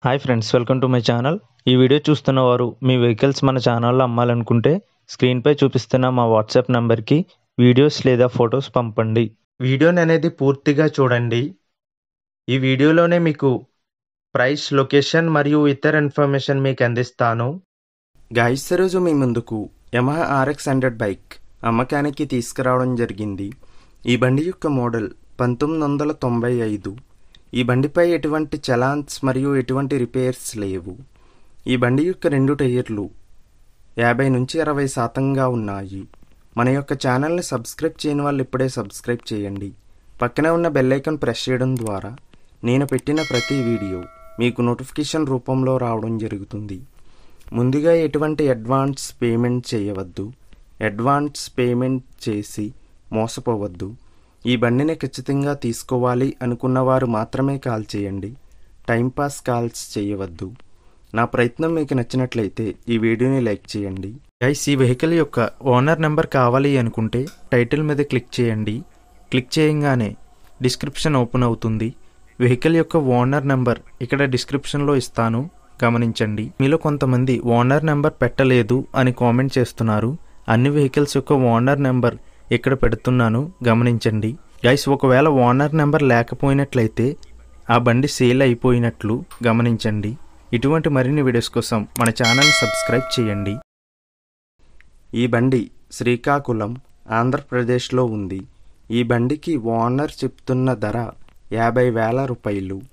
hi friends welcome to my channel ఈ video చూస్తున్న వారు మీ వెహికల్స్ మన ఛానల్లో అమ్మాలనుకుంటే స్క్రీన్పై చూపిస్తున్న మా వాట్సాప్ నంబర్కి వీడియోస్ లేదా ఫొటోస్ పంపండి వీడియోని అనేది పూర్తిగా చూడండి ఈ వీడియోలోనే మీకు ప్రైస్ లొకేషన్ మరియు ఇతర ఇన్ఫర్మేషన్ మీకు అందిస్తాను గాయస్ రోజు మీ ముందుకు యమహా ఆర్ఎక్స్ హండ్రెడ్ బైక్ అమ్మకానికి తీసుకురావడం జరిగింది ఈ బండి యొక్క మోడల్ పంతొమ్మిది వందల తొంభై ఐదు ఈ బండిపై ఎటువంటి చలాన్స్ మరియు ఎటువంటి రిపేర్స్ లేవు ఈ బండి యొక్క రెండు టైర్లు యాభై నుంచి అరవై శాతంగా ఉన్నాయి మన యొక్క ఛానల్ని సబ్స్క్రైబ్ చేయని వాళ్ళు ఇప్పుడే సబ్స్క్రైబ్ చేయండి పక్కనే ఉన్న బెల్ ఐకాన్ ప్రెస్ చేయడం ద్వారా నేను పెట్టిన ప్రతి వీడియో మీకు నోటిఫికేషన్ రూపంలో రావడం జరుగుతుంది ముందుగా ఎటువంటి అడ్వాన్స్ పేమెంట్ చేయవద్దు అడ్వాన్స్ పేమెంట్ చేసి మోసపోవద్దు ఈ బండిని ఖచ్చితంగా తీసుకోవాలి అనుకున్న వారు మాత్రమే కాల్ చేయండి టైంపాస్ కాల్స్ చేయవద్దు నా ప్రయత్నం మీకు నచ్చినట్లయితే ఈ వీడియోని లైక్ చేయండి గైస్ ఈ వెహికల్ యొక్క ఓనర్ నెంబర్ కావాలి అనుకుంటే టైటిల్ మీద క్లిక్ చేయండి క్లిక్ చేయంగానే డిస్క్రిప్షన్ ఓపెన్ అవుతుంది వెహికల్ యొక్క ఓనర్ నెంబర్ ఇక్కడ డిస్క్రిప్షన్లో ఇస్తాను గమనించండి మీలో కొంతమంది ఓనర్ నెంబర్ పెట్టలేదు అని కామెంట్ చేస్తున్నారు అన్ని వెహికల్స్ యొక్క ఓనర్ నెంబర్ ఇక్కడ పెడుతున్నాను గమనించండి గైస్ ఒకవేళ ఓనర్ నెంబర్ లేకపోయినట్లయితే ఆ బండి సేల్ అయిపోయినట్లు గమనించండి ఇటువంటి మరిన్ని వీడియోస్ కోసం మన ఛానల్ సబ్స్క్రైబ్ చేయండి ఈ బండి శ్రీకాకుళం ఆంధ్రప్రదేశ్లో ఉంది ఈ బండికి ఓనర్ చెప్తున్న ధర యాభై వేల రూపాయలు